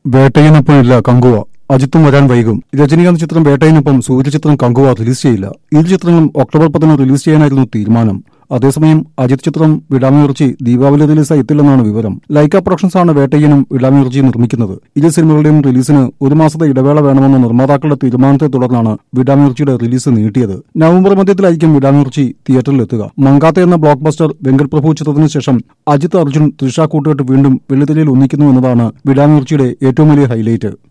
വേട്ടയിനൊപ്പമില്ല കങ്കുവ അജിത്തും വരാൻ വൈകും രജനീകാന്ത് ചിത്രം വേട്ടയിനൊപ്പം സൂര്യ ചിത്രം കങ്കുവ റിലീസ് ചെയ്യില്ല ഇരു ചിത്രങ്ങളും ഒക്ടോബർ പത്തിന് റിലീസ് ചെയ്യാനായിരുന്നു തീരുമാനം അതേസമയം അജിത് ചിത്രം വിടാമുയർച്ചി ദീപാവലി റിലീസായി എത്തില്ലെന്നാണ് വിവരം ലൈക്ക പ്രൊഡക്ഷൻസ് ആണ് വേട്ടയ്യനും വിടാമുയർച്ചി നിർമ്മിക്കുന്നത് ഇരു സിനിമകളുടെയും റിലീസിന് ഒരു മാസത്തെ ഇടവേള വേണമെന്ന നിർമ്മാതാക്കളുടെ തീരുമാനത്തെ തുടർന്നാണ് വിടാമുയർച്ചിയുടെ റിലീസ് നീട്ടിയത് നവംബർ മധ്യത്തിലായിരിക്കും വിടാമുയർച്ചി തിയേറ്ററിലെത്തുക മങ്കാത്ത എന്ന ബ്ലോക്ക് ബസ്റ്റർ വെങ്കട് പ്രഭു ചിത്രത്തിന് ശേഷം അജിത് അർജുൻ തൃഷ കൂട്ടുകെട്ട് വീണ്ടും വെള്ളിത്തിരയിൽ ഒന്നിക്കുന്നു എന്നതാണ് വിടാമുയർച്ചിയുടെ ഏറ്റവും വലിയ ഹൈലൈറ്റ്